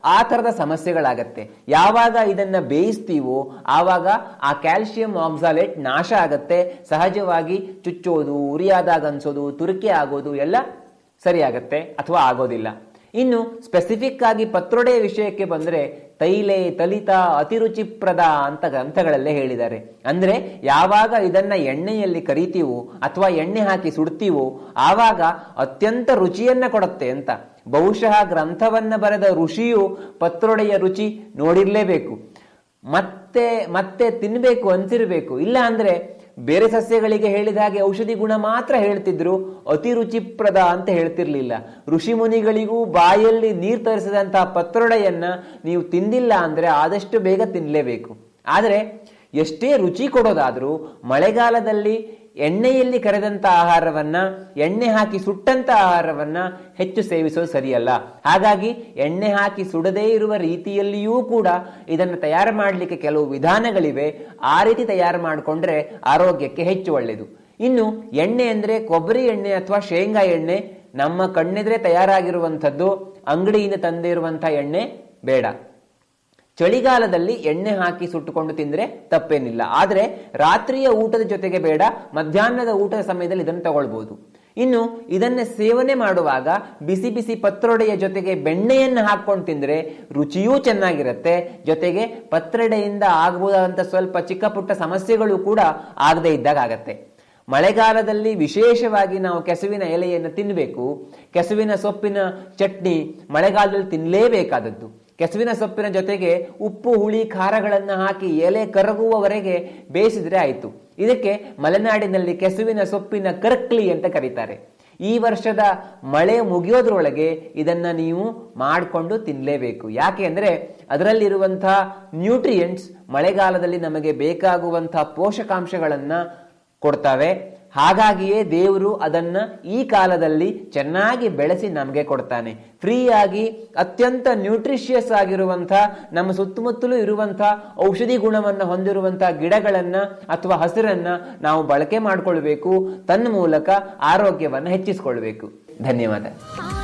ಆ ಥರದ ಸಮಸ್ಯೆಗಳಾಗತ್ತೆ ಯಾವಾಗ ಇದನ್ನ ಬೇಯಿಸ್ತೀವೋ ಆವಾಗ ಆ ಕ್ಯಾಲ್ಸಿಯಂ ಆಕ್ಸಾಲೇಟ್ ನಾಶ ಆಗತ್ತೆ ಸಹಜವಾಗಿ ಚುಚ್ಚೋದು ಉರಿಯಾದಾಗ ಅನ್ಸೋದು ತುರಿಕೆ ಆಗೋದು ಎಲ್ಲ ಸರಿಯಾಗತ್ತೆ ಅಥವಾ ಆಗೋದಿಲ್ಲ ಇನ್ನು ಸ್ಪೆಸಿಫಿಕ್ ಆಗಿ ಪತ್ರೊಡೆಯ ವಿಷಯಕ್ಕೆ ಬಂದ್ರೆ ತೈಲೆ ತಲಿತ ಅತಿರುಚಿಪ್ರದ ಅಂತ ಗ್ರಂಥಗಳಲ್ಲೇ ಹೇಳಿದ್ದಾರೆ ಅಂದ್ರೆ ಯಾವಾಗ ಇದನ್ನ ಎಣ್ಣೆಯಲ್ಲಿ ಕರಿತೀವೋ ಅಥವಾ ಎಣ್ಣೆ ಹಾಕಿ ಸುಡ್ತೀವೋ ಆವಾಗ ಅತ್ಯಂತ ರುಚಿಯನ್ನ ಕೊಡುತ್ತೆ ಅಂತ ಬಹುಶಃ ಗ್ರಂಥವನ್ನ ಬರೆದ ಋಷಿಯು ಪತ್ರೊಡೆಯ ರುಚಿ ನೋಡಿರ್ಲೇಬೇಕು ಮತ್ತೆ ಮತ್ತೆ ತಿನ್ಬೇಕು ಅನ್ಸಿರ್ಬೇಕು ಇಲ್ಲ ಅಂದ್ರೆ ಬೇರೆ ಸಸ್ಯಗಳಿಗೆ ಹೇಳಿದ ಹಾಗೆ ಔಷಧಿ ಗುಣ ಮಾತ್ರ ಹೇಳ್ತಿದ್ರು ಅತಿ ರುಚಿಪ್ರದ ಅಂತ ಹೇಳ್ತಿರ್ಲಿಲ್ಲ ಋಷಿ ಮುನಿಗಳಿಗೂ ಬಾಯಲ್ಲಿ ನೀರ್ ತರಿಸಿದಂತಹ ಪತ್ರೊಡೆಯನ್ನ ನೀವು ತಿಂದಿಲ್ಲ ಅಂದ್ರೆ ಆದಷ್ಟು ಬೇಗ ತಿನ್ಲೇಬೇಕು ಆದ್ರೆ ಎಷ್ಟೇ ರುಚಿ ಕೊಡೋದಾದ್ರೂ ಮಳೆಗಾಲದಲ್ಲಿ ಎಣ್ಣೆಯಲ್ಲಿ ಕರೆದಂತ ಆಹಾರವನ್ನ ಎಣ್ಣೆ ಹಾಕಿ ಸುಟ್ಟಂತ ಆಹಾರವನ್ನ ಹೆಚ್ಚು ಸೇವಿಸೋದು ಸರಿಯಲ್ಲ ಹಾಗಾಗಿ ಎಣ್ಣೆ ಹಾಕಿ ಸುಡದೇ ಇರುವ ರೀತಿಯಲ್ಲಿಯೂ ಕೂಡ ಇದನ್ನು ತಯಾರು ಮಾಡಲಿಕ್ಕೆ ಕೆಲವು ವಿಧಾನಗಳಿವೆ ಆ ರೀತಿ ತಯಾರು ಮಾಡಿಕೊಂಡ್ರೆ ಆರೋಗ್ಯಕ್ಕೆ ಹೆಚ್ಚು ಒಳ್ಳೆಯದು ಇನ್ನು ಎಣ್ಣೆ ಅಂದ್ರೆ ಕೊಬ್ಬರಿ ಎಣ್ಣೆ ಅಥವಾ ಶೇಂಗಾ ಎಣ್ಣೆ ನಮ್ಮ ಕಣ್ಣೆದ್ರೆ ತಯಾರಾಗಿರುವಂಥದ್ದು ಅಂಗಡಿಯಿಂದ ತಂದಿರುವಂತಹ ಎಣ್ಣೆ ಬೇಡ ಚಳಿಗಾಲದಲ್ಲಿ ಎಣ್ಣೆ ಹಾಕಿ ಸುಟ್ಟುಕೊಂಡು ತಿಂದ್ರೆ ತಪ್ಪೇನಿಲ್ಲ ಆದ್ರೆ ರಾತ್ರಿಯ ಊಟದ ಜೊತೆಗೆ ಬೇಡ ಮಧ್ಯಾಹ್ನದ ಊಟದ ಸಮಯದಲ್ಲಿ ಇದನ್ನು ತಗೊಳ್ಬಹುದು ಇನ್ನು ಇದನ್ನ ಸೇವನೆ ಮಾಡುವಾಗ ಬಿಸಿ ಬಿಸಿ ಪತ್ರೊಡೆಯ ಜೊತೆಗೆ ಬೆಣ್ಣೆಯನ್ನು ಹಾಕೊಂಡು ತಿಂದ್ರೆ ರುಚಿಯೂ ಚೆನ್ನಾಗಿರುತ್ತೆ ಜೊತೆಗೆ ಪತ್ರೊಡೆಯಿಂದ ಆಗಬಹುದಾದಂತ ಸ್ವಲ್ಪ ಚಿಕ್ಕ ಪುಟ್ಟ ಸಮಸ್ಯೆಗಳು ಕೂಡ ಆಗದೇ ಇದ್ದಾಗ ಆಗತ್ತೆ ಮಳೆಗಾಲದಲ್ಲಿ ವಿಶೇಷವಾಗಿ ನಾವು ಕೆಸುವಿನ ಎಲೆಯನ್ನು ತಿನ್ನಬೇಕು ಕೆಸುವಿನ ಸೊಪ್ಪಿನ ಚಟ್ನಿ ಮಳೆಗಾಲದಲ್ಲಿ ತಿನ್ನಲೇಬೇಕಾದದ್ದು ಕೆಸುವಿನ ಸೊಪ್ಪಿನ ಜೊತೆಗೆ ಉಪ್ಪು ಹುಳಿ ಖಾರಗಳನ್ನು ಹಾಕಿ ಎಲೆ ಕರಗುವವರೆಗೆ ಬೇಯಿಸಿದ್ರೆ ಆಯ್ತು ಇದಕ್ಕೆ ಮಲೆನಾಡಿನಲ್ಲಿ ಕೆಸುವಿನ ಸೊಪ್ಪಿನ ಕರ್ಕ್ಲಿ ಅಂತ ಕರೀತಾರೆ ಈ ವರ್ಷದ ಮಳೆ ಮುಗಿಯೋದ್ರೊಳಗೆ ಇದನ್ನ ನೀವು ಮಾಡಿಕೊಂಡು ತಿನ್ನಲೇಬೇಕು ಯಾಕೆ ಅಂದ್ರೆ ಅದರಲ್ಲಿರುವಂತಹ ನ್ಯೂಟ್ರಿಯೆಂಟ್ಸ್ ಮಳೆಗಾಲದಲ್ಲಿ ನಮಗೆ ಬೇಕಾಗುವಂತಹ ಪೋಷಕಾಂಶಗಳನ್ನ ಕೊಡ್ತವೆ ಹಾಗಾಗಿಯೇ ದೇವರು ಅದನ್ನ ಈ ಕಾಲದಲ್ಲಿ ಚೆನ್ನಾಗಿ ಬೆಳೆಸಿ ನಮಗೆ ಕೊಡ್ತಾನೆ ಫ್ರೀಯಾಗಿ ಅತ್ಯಂತ ನ್ಯೂಟ್ರಿಷಿಯಸ್ ಆಗಿರುವಂತಹ ನಮ್ಮ ಸುತ್ತಮುತ್ತಲೂ ಇರುವಂತಹ ಔಷಧಿ ಗುಣವನ್ನು ಹೊಂದಿರುವಂತಹ ಗಿಡಗಳನ್ನ ಅಥವಾ ಹಸಿರನ್ನ ನಾವು ಬಳಕೆ ಮಾಡಿಕೊಳ್ಬೇಕು ತನ್ನ ಮೂಲಕ ಆರೋಗ್ಯವನ್ನ ಹೆಚ್ಚಿಸಿಕೊಳ್ಬೇಕು ಧನ್ಯವಾದ